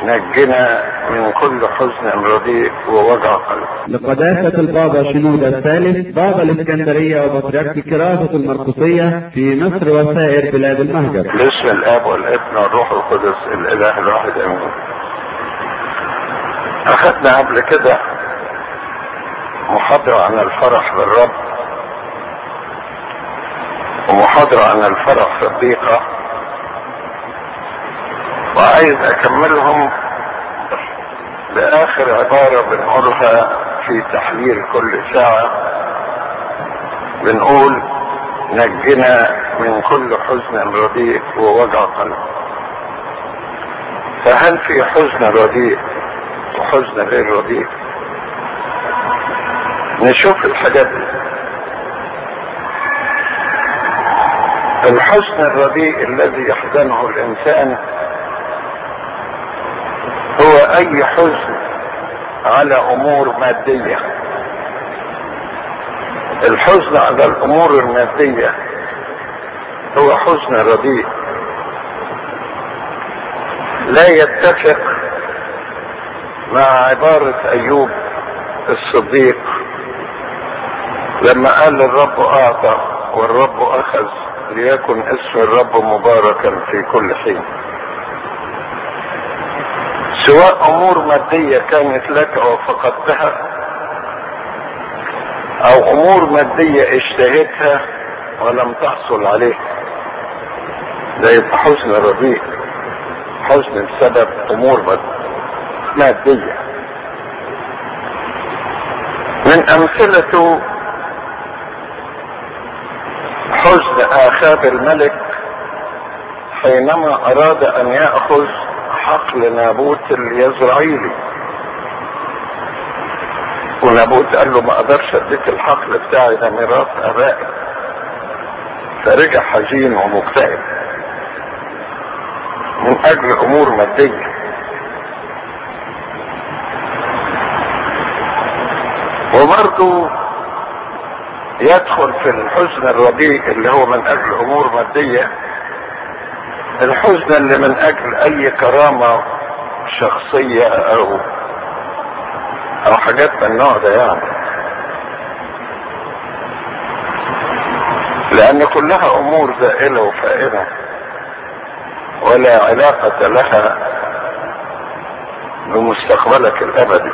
نجنا من كل حزن رديء ووجع قلب لقداسة البابا شنودة الثالث بابا الإسكندرية وبطريرك كراسة المرقسية في مصر وسائر بلاد المهجر باسم الاب والابن والروح القدس الاله الواحد امين اخذنا قبل كده محاضرة عن الفرح بالرب ومحاضرة عن الفرح في الضيقة وعايز اكملهم باخر عبارة بنقولها في تحليل كل ساعة بنقول نجنا من كل حزن رديء ووجع قلب فهل في حزن رديء وحزن غير رديء نشوف الحاجات دي الحزن الرديء الذي يحزنه الانسان هو اي حزن على امور مادية الحزن على الامور المادية هو حزن رديء لا يتفق مع عبارة ايوب الصديق لما قال الرب اعطى والرب اخذ ليكن اسم الرب مباركا في كل حين سواء امور مادية كانت لك او فقدتها او امور مادية اشتهيتها ولم تحصل عليها ده يبقى حزن رديء حزن بسبب امور مادية من امثلته حزن اخاب الملك حينما اراد ان يأخذ حقل نابوت اليزرعيلي ونابوت قال له ما اقدرش اديك الحقل بتاعي ده ميراث ابائي فرجع حزين ومكتئب من اجل امور ماديه وبرضه يدخل في الحزن الرديء اللي هو من اجل امور ماديه الحزن اللي من اجل اي كرامة شخصية او او حاجات من النوع ده يعني لان كلها امور زائلة وفائنة ولا علاقة لها بمستقبلك الابدي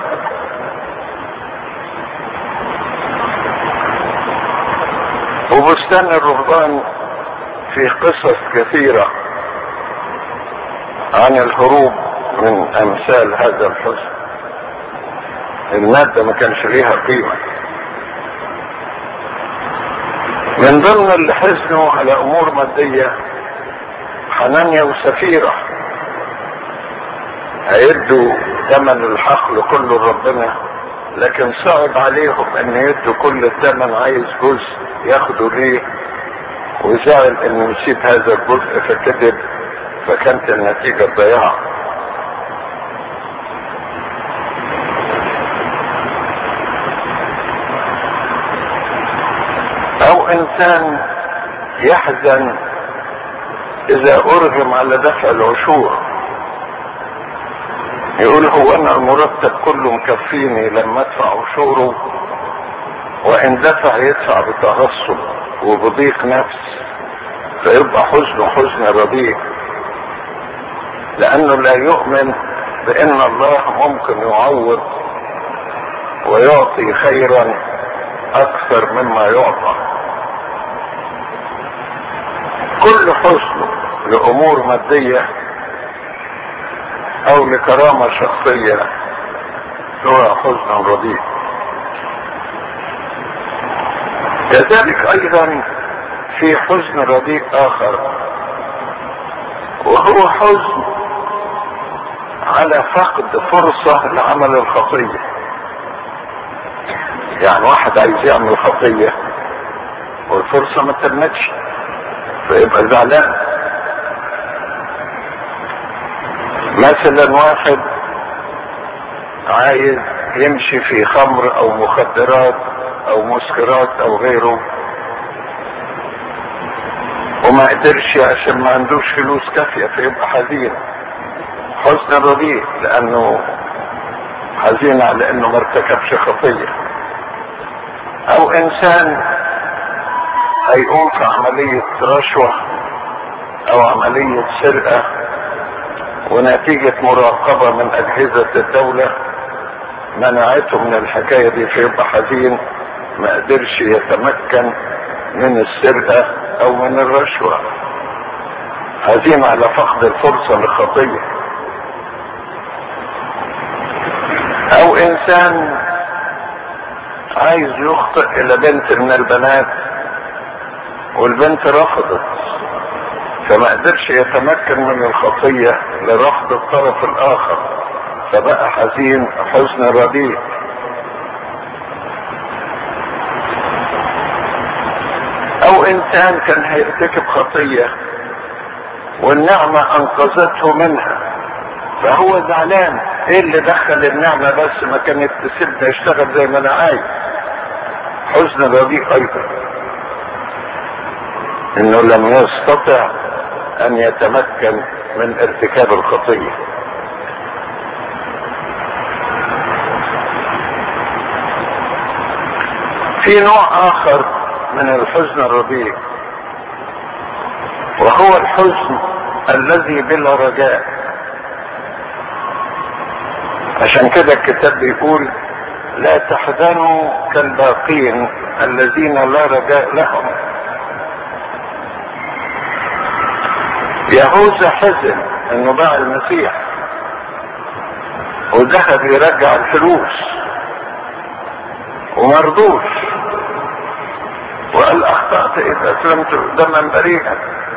وبستان الرهبان في قصص كثيره عن الهروب من امثال هذا الحزن المادة ما كانش ليها قيمة من ضمن اللي حزنوا على امور مادية حنانيا وسفيرة هيدوا ثمن الحقل كله لربنا لكن صعب عليهم ان يدوا كل الثمن عايز جزء ياخدوا ليه وزعل انه يسيب هذا الجزء فكذب فكانت النتيجة ضياع او انسان يحزن اذا ارغم على دفع العشور يقول هو انا المرتب كله مكفيني لما ادفع عشوره وان دفع يدفع بتغصب وبضيق نفس فيبقى حزنه حزن رديء لانه لا يؤمن بان الله ممكن يعوض ويعطي خيرا اكثر مما يعطى كل حزن لامور مادية او لكرامة شخصية هو حزن رديء كذلك ايضا في حزن رديء اخر وهو حزن على فقد فرصة لعمل الخطية يعني واحد عايز يعمل خطية والفرصة ما تمتش فيبقى زعلان مثلا واحد عايز يمشي في خمر او مخدرات او مسكرات او غيره وما قدرش عشان ما عندوش فلوس كافية فيبقى حزين حزن رديء لانه حزين على انه ما ارتكبش خطيه او انسان هيقوم في عمليه رشوه او عمليه سرقه ونتيجه مراقبه من اجهزه الدوله منعته من الحكايه دي فيبقى حزين ما قدرش يتمكن من السرقه او من الرشوه حزين على فقد الفرصه للخطيه او انسان عايز يخطئ الى بنت من البنات والبنت رفضت فما قدرش يتمكن من الخطية لرفض الطرف الاخر فبقى حزين حزن رديء او انسان كان هيرتكب خطية والنعمة انقذته منها فهو زعلان ايه اللي دخل النعمة بس ما كانت تسيبني اشتغل زي ما انا عايز حزن رديء ايضا انه لم يستطع ان يتمكن من ارتكاب الخطية في نوع اخر من الحزن الرديء وهو الحزن الذي بلا رجاء عشان كده الكتاب بيقول لا تحزنوا كالباقين الذين لا رجاء لهم يهوذا حزن انه باع المسيح وذهب يرجع الفلوس ومرضوش وقال اخطأت اذا اسلمت دما بريئا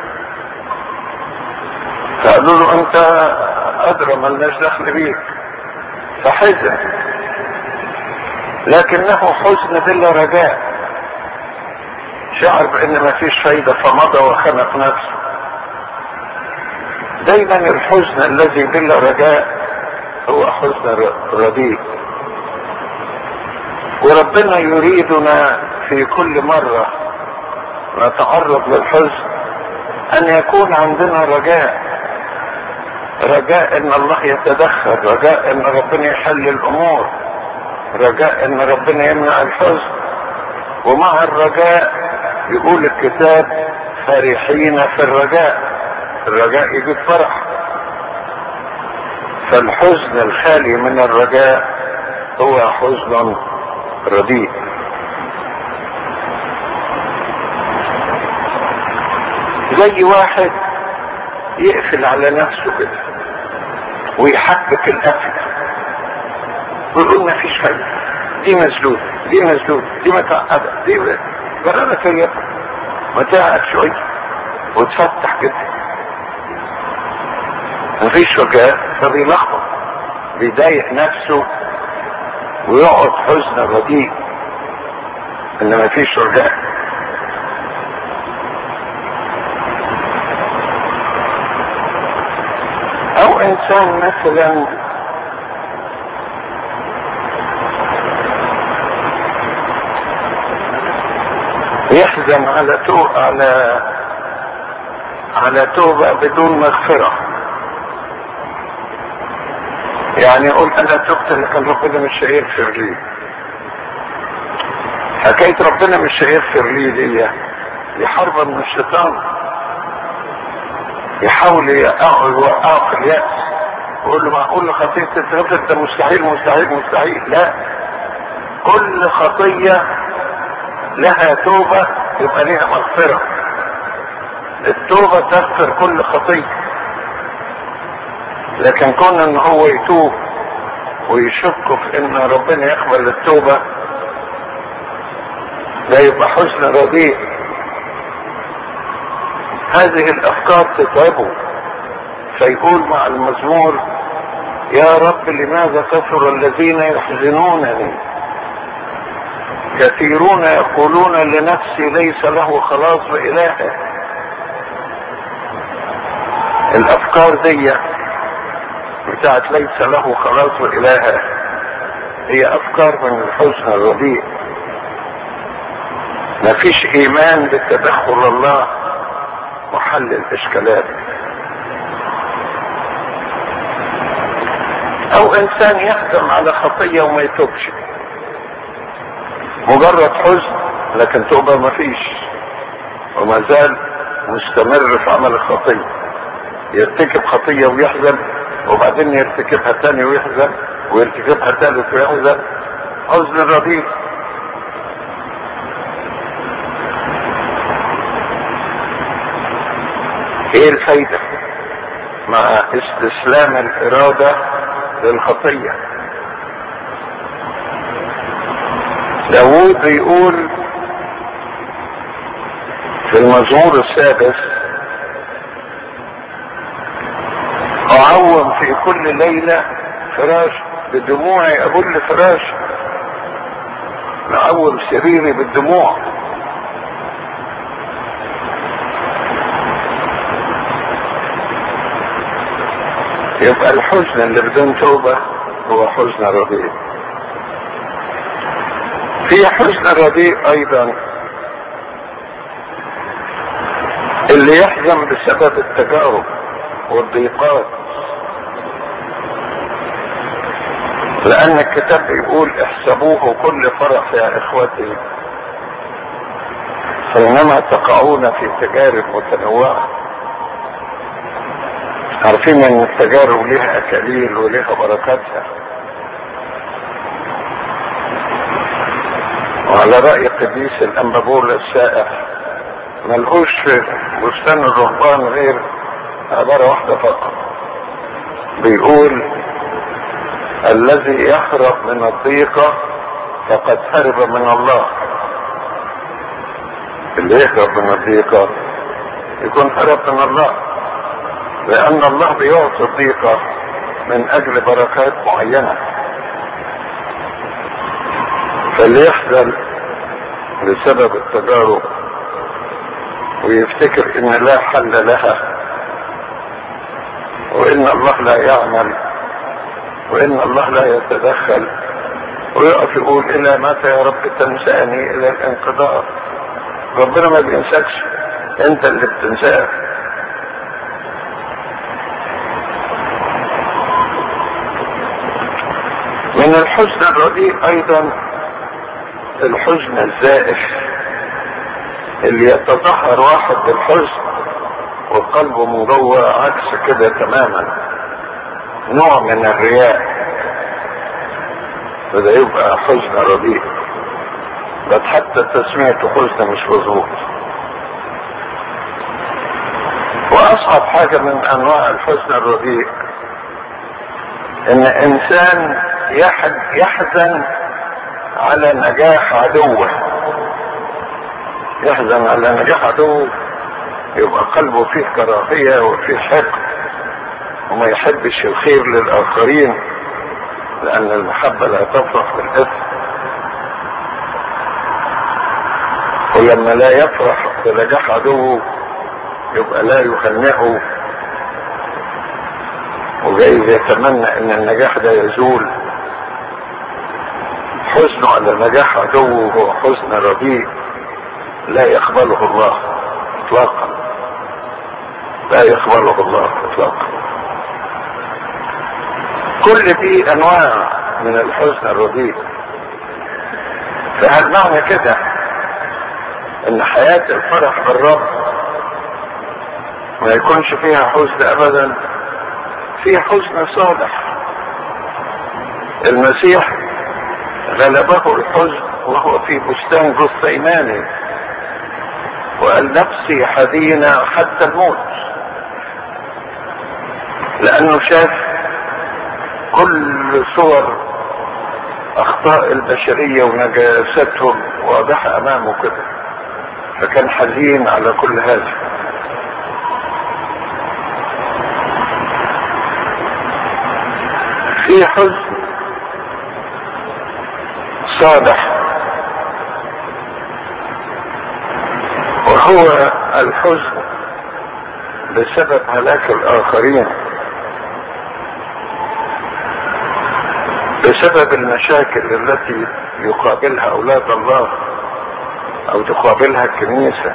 فقالوا له انت ادرى ملناش دخل بيك فحزن لكنه حزن بلا رجاء شعر بان ما فيش فايدة فمضى وخنق نفسه دايما الحزن الذي بلا رجاء هو حزن رديء وربنا يريدنا في كل مرة نتعرض للحزن ان يكون عندنا رجاء رجاء ان الله يتدخل رجاء ان ربنا يحل الامور رجاء ان ربنا يمنع الحزن ومع الرجاء يقول الكتاب فرحين في الرجاء الرجاء يجيب فرح فالحزن الخالي من الرجاء هو حزن رديء زي واحد يقفل على نفسه كده ويحبك القفل ويقول ما فيش فايدة دي مسدود دي مسدود دي متعقدة دي بغرة فيا ما تقعد شوية وتفتح كده مفيش رجاء فبيلخبط بيضايق نفسه ويقعد حزن رديء ان مفيش رجاء او انسان مثلا يحزن على تو على على توبة بدون مغفرة يعني يقول انا تبت لكن ربنا مش هيغفر لي حكاية ربنا مش هيغفر لي دي دي حرب من الشيطان يحاول يوقعه يوقعه في اليأس يقول له معقول خطية تتغفر ده مستحيل مستحيل مستحيل لا كل خطية لها توبة يبقى ليها مغفرة التوبة تغفر كل خطية لكن كون ان هو يتوب ويشك في ان ربنا يقبل التوبة ده يبقى حزن رديء هذه الافكار تتعبه فيقول مع المزمور يا رب لماذا كثر الذين يحزنونني كثيرون يقولون لنفسي ليس له خلاص بإلهه الافكار دي بتاعت ليس له خلاص بإلهه هي افكار من الحزن الرديء مفيش ايمان بالتدخل الله وحل الاشكالات او انسان يحزن على خطية وما يتوبش مجرد حزن لكن توبة ما فيش وما زال مستمر في عمل الخطية يرتكب خطية ويحزن وبعدين يرتكبها تاني ويحزن ويرتكبها تالت ويحزن حزن رديء ايه الفايدة مع استسلام الارادة للخطية داوود بيقول في المزمور السادس اعوم في كل ليلة فراش بدموعي ابل فراش نعوم سريري بالدموع يبقى الحزن اللي بدون توبة هو حزن رديء في حزن رديء ايضا اللي يحزن بسبب التجارب والضيقات لان الكتاب بيقول احسبوه كل فرح يا اخوتي حينما تقعون في تجارب متنوعه عارفين ان التجارب لها اكاليل ولها بركاتها وعلى رأي قديس الأنبابول السائح ملقوش في بستان الرهبان غير عبارة واحدة فقط بيقول الذي يهرب من الضيقة فقد هرب من الله اللي يهرب من الضيقة يكون هرب من الله لأن الله بيعطي الضيقة من أجل بركات معينة فاللي يحزن بسبب التجارب ويفتكر ان لا حل لها وان الله لا يعمل وان الله لا يتدخل ويقف يقول الى متى يا رب تنساني الى الانقضاء ربنا ما بينساكش انت اللي بتنساه من الحزن الرديء ايضا الحزن الزائف اللي يتظاهر واحد بالحزن وقلبه من جوه عكس كده تماما نوع من الرياء فده يبقى حزن رديء بل حتى تسميته حزن مش مظبوط واصعب حاجه من انواع الحزن الرديء ان انسان يحزن على نجاح عدوه يحزن على نجاح عدوه يبقى قلبه فيه كراهية وفيه حقد وما يحبش الخير للآخرين لأن المحبة لا تفرح بالإثم ولما لا يفرح بنجاح عدوه يبقى لا يهنئه وجايز يتمنى ان النجاح ده يزول حزنه على نجاح عدوه هو حزن رديء لا يقبله الله اطلاقا لا يقبله الله اطلاقا كل دي انواع من الحزن الرديء فهل معنى كده ان حياة الفرح بالرب ما يكونش فيها حزن ابدا في حزن صالح المسيح غلبه الحزن وهو في بستان جثيماني وقال نفسي حزينة حتى الموت لأنه شاف كل صور أخطاء البشرية ونجاستهم واضحة أمامه كده فكان حزين على كل هذا في حزن صالح وهو الحزن بسبب هلاك الآخرين بسبب المشاكل التي يقابلها أولاد الله أو تقابلها الكنيسة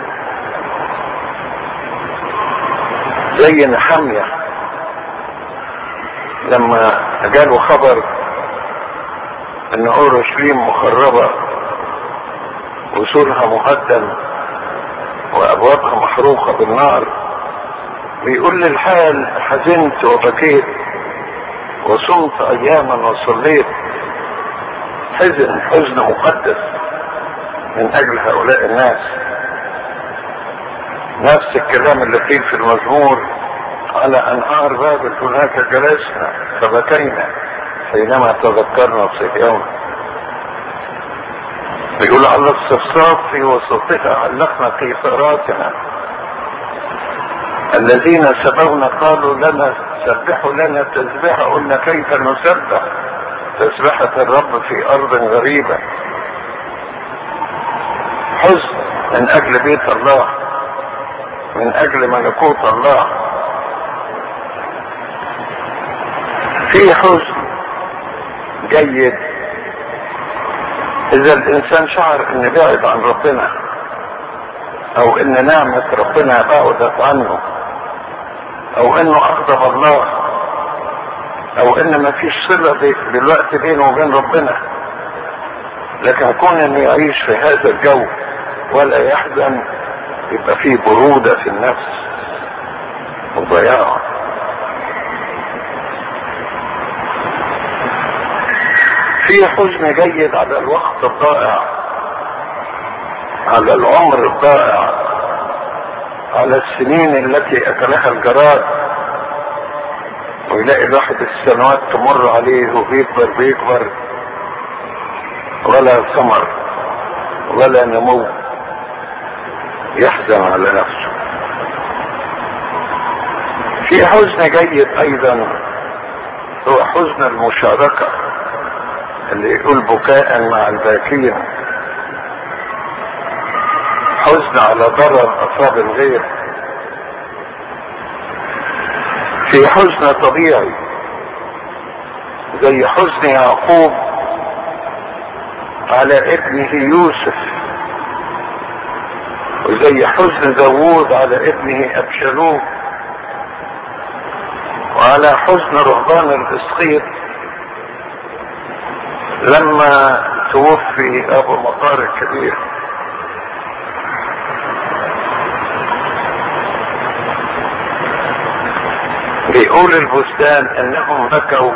زي نحمية لما جاله خبر ان اورشليم مخربة وسورها مهدم وابوابها محروقة بالنار بيقول لي الحال حزنت وبكيت وصمت اياما وصليت حزن حزن مقدس من اجل هؤلاء الناس نفس الكلام اللي قيل في المزمور على انهار بابل هناك جلسنا فبكينا حينما تذكرنا صهيون بيقول على الصفصاف في وسطها علقنا قيثاراتنا الذين سبونا قالوا لنا سبحوا لنا تسبحة قلنا كيف نسبح تسبحة الرب في أرض غريبة حزن من أجل بيت الله من أجل ملكوت الله في حزن جيد إذا الإنسان شعر إن بعد عن ربنا أو إن نعمة ربنا بعدت عنه أو إنه أغضب الله او ان ما فيش صلة دلوقتي بينه وبين ربنا لكن كون انه يعيش في هذا الجو ولا يحزن يبقى فيه برودة في النفس وضياع في حزن جيد على الوقت الضائع على العمر الضائع على السنين التي اكلها الجراد ويلاقي الواحد السنوات تمر عليه وبيكبر بيكبر ولا ثمر ولا نمو يحزن على نفسه في حزن جيد ايضا هو حزن المشاركة اللي يقول بكاء مع الباكين حزن على ضرر اصاب الغير في حزن طبيعي زي حزن يعقوب على ابنه يوسف وزي حزن داوود على ابنه ابشالوم وعلى حزن رهبان الاسقيط لما توفي ابو مقار الكبير بيقول البستان انهم بكوا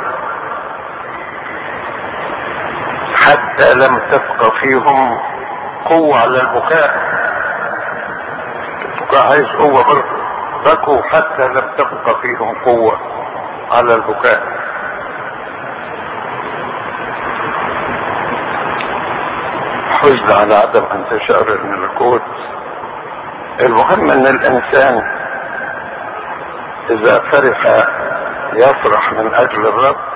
حتى لم تبقى فيهم قوة على البكاء البكاء عايز قوة برضه بكوا حتى لم تبقى فيهم قوة على البكاء حزن على عدم انتشار الملكوت المهم ان الانسان اذا فرح يفرح من اجل الرب